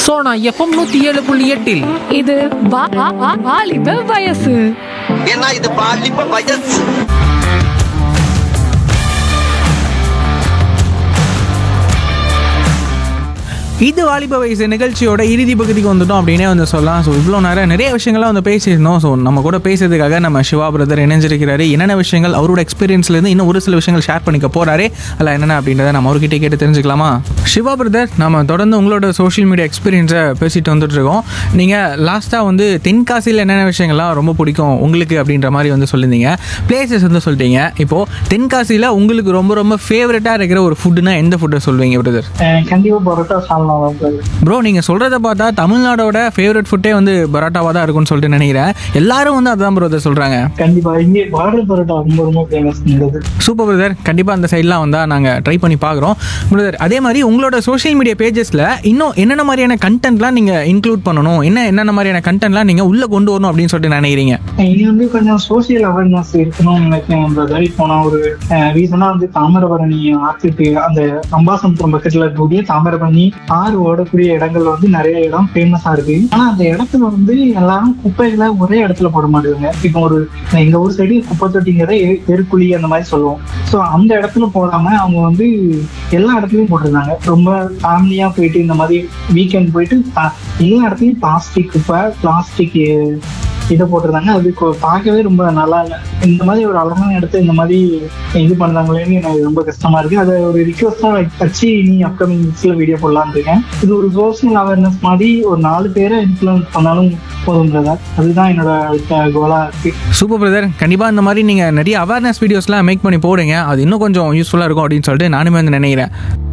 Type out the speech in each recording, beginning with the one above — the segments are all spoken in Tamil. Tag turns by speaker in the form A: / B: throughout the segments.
A: சோனா எஃப்எம் நூத்தி ஏழு புள்ளி எட்டில்
B: இது வா- வா- வா- வாலிப வயசு
C: ஏன்னா இது பாலிப்ப வயசு
D: இது வாலிப வயசு நிகழ்ச்சியோட இறுதி பகுதிக்கு வந்துட்டோம் அப்படின்னே வந்து சொல்லலாம் ஸோ இவ்வளோ நேரம் நிறைய விஷயங்கள்லாம் வந்து பேசியிருந்தோம் ஸோ நம்ம கூட பேசுறதுக்காக நம்ம சிவா பிரதர் இணைஞ்சிருக்கிறாரு என்னென்ன விஷயங்கள் அவரோட எக்ஸ்பீரியன்ஸ்லேருந்து இன்னும் ஒரு சில விஷயங்கள் ஷேர் பண்ணிக்க போறாரு அல்ல என்னென்ன அப்படின்றத நம்ம அவர்கிட்ட கேட்டு தெரிஞ்சுக்கலாமா சிவா பிரதர் நம்ம தொடர்ந்து உங்களோட சோஷியல் மீடியா எக்ஸ்பீரியன்ஸை பேசிட்டு வந்துட்டு இருக்கோம் நீங்கள் லாஸ்ட்டாக வந்து தென்காசியில் என்னென்ன விஷயங்கள்லாம் ரொம்ப பிடிக்கும் உங்களுக்கு அப்படின்ற மாதிரி வந்து சொல்லியிருந்தீங்க பிளேசஸ் வந்து சொல்லிட்டீங்க இப்போது தென்காசியில் உங்களுக்கு ரொம்ப ரொம்ப ஃபேவரட்டாக இருக்கிற ஒரு ஃபுட்டுனா எந்த ஃபுட்டை சொல்வீங்க பிரதர்
E: அஹ் கண்டிப்பா பரோட்டா சால்னா தான் brother.
D: ப்ரோ நீங்கள் சொல்கிறத பார்த்தா தமிழ்நாடோட ஃபேவரட் ஃபுட்டே வந்து பரோட்டாவாக தான் இருக்கும்னு சொல்லிட்டு நினைக்கிறேன் எல்லாரும் வந்து அதுதான் ப்ரோ அதை சொல்கிறாங்க
E: கண்டிப்பா இங்கே பார்டர் பரோட்டா ரொம்ப ரொம்ப ஃபேமஸ்
D: சூப்பர் பிரதர் கண்டிப்பாக அந்த சைட்லாம் வந்தால் நாங்கள் ட்ரை பண்ணி பார்க்குறோம் பிரதர் அதே மாதிரி உங்களோட சோஷியல் மீடியா பேஜஸில் இன்னும் என்னென்ன மாதிரியான கண்டென்ட்லாம் நீங்கள் இன்க்ளூட் பண்ணணும் என்ன என்னென்ன மாதிரியான கண்டென்ட்லாம் நீங்கள் உள்ளே கொண்டு வரணும் அப்படின்னு சொல்லிட்டு நினைக்கிறீங்க
E: இனி வந்து கொஞ்சம் சோஷியல் அவேர்னஸ் இருக்கணும்னு நினைக்கிறேன் பிரதர் இப்போ நான் ஒரு ரீசனா வந்து தாமிரபரணி ஆற்றுக்கு அந்த அம்பாசமுத்திரம் பக்கத்துல இருக்கக்கூடிய தாமிரபரணி ஆறு ஓடக்கூடிய இடங்கள்ல வந்து நிறைய இடம் ஃபேமஸா இருக்கு ஆனா அந்த இடத்துல வந்து எல்லாரும் குப்பைகளை ஒரே இடத்துல போட மாட்டாங்க இப்போ ஒரு எங்க ஊர் சைடு குப்பை தொட்டிங்கிறத எ- தெருக்குழி அந்த மாதிரி சொல்லுவோம் ஸோ அந்த இடத்துல போடாம அவங்க வந்து எல்லா இடத்துலயும் போட்டிருந்தாங்க ரொம்ப ஃபேமிலியா போயிட்டு இந்த மாதிரி வீக்கெண்ட் போயிட்டு பா- எல்லா இடத்துலயும் பிளாஸ்டிக் குப்பை பிளாஸ்டிக் இதை போட்டிருந்தாங்க அது கொ- பார்க்கவே ரொம்ப நல்லா இல்லை இந்த மாதிரி ஒரு அழகான இடத்த இந்த மாதிரி இது பண்ணாங்களேன்னு எனக்கு ரொம்ப கஷ்டமா இருக்கு அதை ஒரு ரிக்வஸ்டா வச்சு நீ அப்கமிங் வீக்ஸ்ல வீடியோ போடலான்னு இருக்கேன் இது ஒரு சோஷியல் அவேர்னஸ் மாதிரி ஒரு நாலு பேரை இன்ஃபுளுன்ஸ் பண்ணாலும் போதும் பிரதர் அதுதான் என்னோட அடுத்த கோலா இருக்கு
D: சூப்பர் பிரதர் கண்டிப்பாக இந்த மாதிரி நீங்கள் நிறைய அவேர்னஸ் வீடியோஸ்லாம் மேக் பண்ணி போடுங்க அது இன்னும் கொஞ்சம் யூஸ்ஃபுல்லாக இருக்கும் அப்படின்னு சொல்லிட்டு நானுமே வந்து நினைக்கிறேன்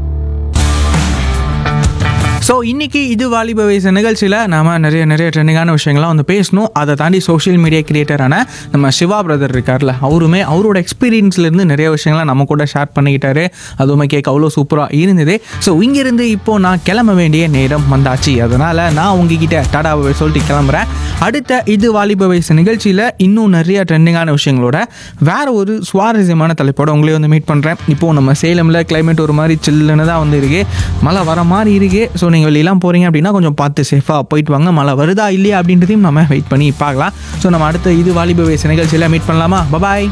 D: ஸோ இன்னைக்கு இது வாலிப வயசு நிகழ்ச்சியில் நாம நிறைய நிறைய ட்ரெண்டிங்கான விஷயங்கள்லாம் வந்து பேசணும் அதை தாண்டி சோஷியல் மீடியா கிரியேட்டரான நம்ம சிவா பிரதர் இருக்கார்ல அவருமே அவரோட எக்ஸ்பீரியன்ஸ்லேருந்து நிறைய விஷயங்களை நம்ம கூட ஷேர் பண்ணிக்கிட்டாரு அதுவுமே கேட்க அவ்வளோ சூப்பராக இருந்தது ஸோ இங்கிருந்து இப்போ நான் கிளம்ப வேண்டிய நேரம் வந்தாச்சு அதனால் நான் உங்ககிட்ட டாடாவை சொல்லிட்டு கிளம்புறேன் அடுத்த இது வாலிப வயசு நிகழ்ச்சியில் இன்னும் நிறைய ட்ரெண்டிங்கான விஷயங்களோட வேற ஒரு சுவாரஸ்யமான தலைப்போட உங்களே வந்து மீட் பண்ணுறேன் இப்போது நம்ம சேலமில் கிளைமேட் ஒரு மாதிரி சில்லுன்னு தான் வந்து இருக்கு மழை வர மாதிரி இருக்கு ஸோ நீங்கள் வெளியெல்லாம் போகிறீங்க அப்படின்னா கொஞ்சம் பார்த்து சேஃபாக போயிட்டு வாங்க மழை வருதா இல்லையா அப்படின்றதையும் நம்ம வெயிட் பண்ணி பார்க்கலாம் ஸோ நம்ம அடுத்த இது வாலிப வயசு நிகழ்ச்சியில் மீட் பண்ணலாமா பபாய்